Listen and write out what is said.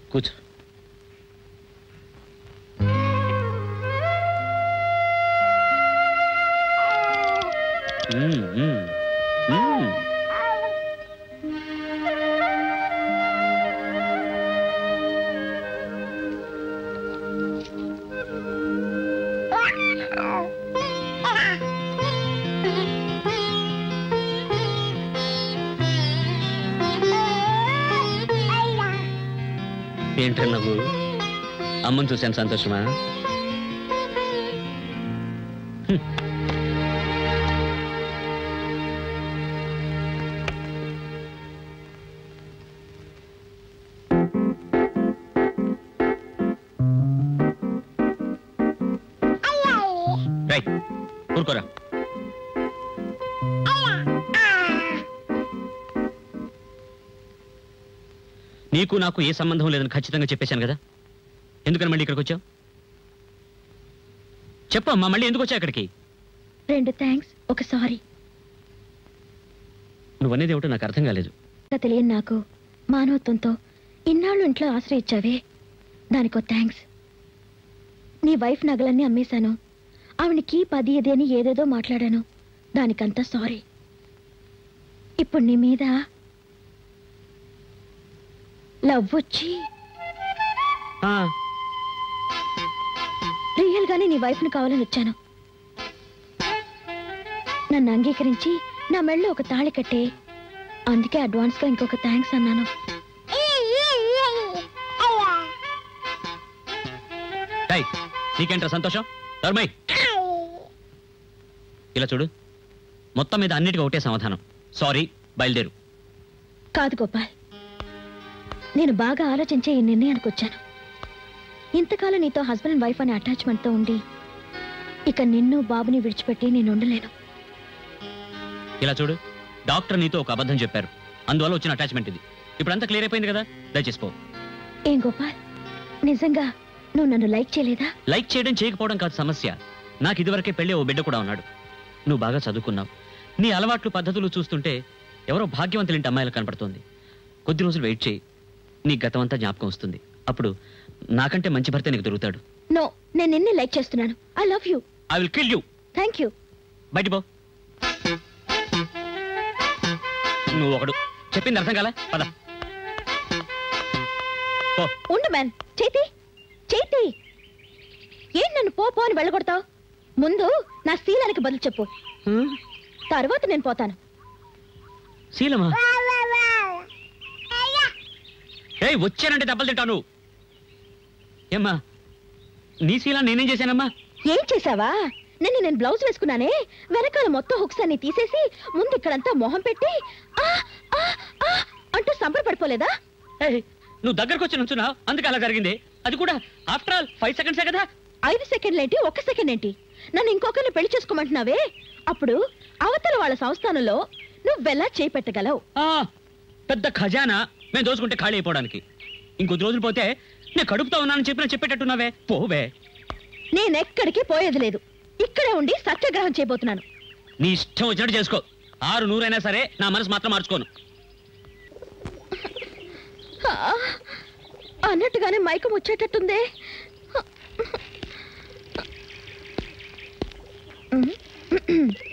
కూర్చో మ్మ్, మ్మ్, మ్మ్. ఏంట్రా నువ్వు అమ్మని చూశాను సంతోషమా హ్మ్. రైట్ ఊరుకోరా నీకు నాకు ఏ సంబంధం లేదని ఖచ్చితంగా చెప్పేశాను కదా ఎందుకని మళ్ళీ ఇక్కడికి వచ్చావు చెప్పమ్మా మళ్ళీ ఎందుకు వచ్చావు ఇక్కడికి రెండు థ్యాంక్స్ ఒక సారీ నువ్వనేది ఏమిటో నాకు అర్థం కాలేదు తెలియని నాకు మానవత్వంతో ఇన్నాళ్ళు ఇంట్లో ఆశ్రయించావే దానికో థ్యాంక్స్ నీ వైఫ్ నగలన్నీ అమ్మేశాను ఆవిడకి పది ఇది అని ఏదేదో మాట్లాడాను దానికంతా సారీ ఇప్పుడు నీ మీద లవ్ వచ్చి ఆ, రియల్ గానే నీ వైఫ్ ని కావాలని వచ్చాను నన్ను అంగీకరించి నా మెళ్ళో ఒక తాళి కట్టే అందుకే అడ్వాన్స్ గా ఇంకొక థ్యాంక్స్ అన్నాను డై నీకేంట్రా సంతోషం ధర్మయ్ ఇలా చూడు మొత్తం మీద అన్నిటికీ ఒకటే సమాధానం సారీ బయలుదేరు కాదు గోపాల్ నేను బాగా ఆలోచించే ఈ నిర్ణయానికి వచ్చాను ఇంతకాలం నీతో హస్బెండ్ అండ్ వైఫ్ అనే అటాచ్మెంట్తో ఉండి ఇక నిన్ను బాబుని విడిచిపెట్టి నేను ఉండలేను ఇలా చూడు డాక్టర్ నీతో ఒక అబద్ధం చెప్పారు అందువల్ల వచ్చిన అటాచ్మెంట్ ఇది ఇప్పుడు అంతా క్లియర్ అయిపోయింది కదా దయచేసి పో ఏం గోపాల్ నిజంగా నువ్వు నన్ను లైక్ చేయలేదా లైక్ చేయడం చేయకపోవడం కాదు సమస్య నాకు ఇదివరకే పెళ్ళి ఓ బిడ్డ కూడా ఉన్నాడు నువ్వు బాగా చదువుకున్నావు నీ అలవాట్లు పద్ధతులు చూస్తుంటే ఎవరో భాగ్యవంతులింటి అమ్మాయిలు కనపడుతోంది కొద్ది రోజులు వెయిట్ చేయి నీ గతం అంతా జ్ఞాపకం వస్తుంది అప్పుడు నాకంటే మంచి భర్త నీకు దొరుకుతాడు నో నేను నిన్నే లైక్ చేస్తున్నాను I love you I will kill you thank you బయట పో నువ్వు ఒకడు చెప్పింది అర్థం కాలే పద పో ఉండు మ్యాన్ చేతి చేతి ఏం నన్ను పో పో అని వెళ్ళగొడతావు ముందు నా శీలానికి బదులు చెప్పు తర్వాత నేను పోతాను శీలమా ఏయ్ వచ్చానంటే దెబ్బలు తింటాను ఏమ్మా నీ శీలా నేనేం చేశానమ్మా ఏం చేసావా నిన్న నేను బ్లౌజ్ వేసుకున్నానే వెనకాల మొత్తం హుక్స్ అన్ని తీసేసి ముందు ఇక్కడంతా మొహం పెట్టి ఆ ఆ ఆ అంటూ సంబరపడిపోలేదా ఏయ్, నువ్వు దగ్గరకు వచ్చి నుంచున్నావు అందుకే అలా జరిగింది అది కూడా ఆఫ్టర్ ఆల్ ఫైవ్ సెకండ్సే కదా ఐదు సెకండ్లు ఏంటి ఒక్క సెకండ్ ఏంటి నన్ను ఇంకొకరిని పెళ్లి చేసుకోమంటున్నావే అప్పుడు అవతల వాళ్ళ సంస్థానంలో నువ్వెలా చేపెట్టగలవు ఆ, పెద్ద ఖజానా మేము దోచుకుంటే ఖాళీ అయిపోవడానికి ఇంకొద్ది రోజులు పోతే నేను కడుపుతా ఉన్నానని చెప్పిన చెప్పేటట్టున్నావే పోవే నేనెక్కడికి పోయేది లేదు ఇక్కడే ఉండి సత్యాగ్రహం చేయబోతున్నాను నీ ఇష్టం వచ్చినట్టు చేసుకో ఆరు నూరైనా సరే నా మనసు మాత్రం మార్చుకోను ఆ, అన్నట్టుగానే మైకం వచ్చేటట్టుందే ఉమ్.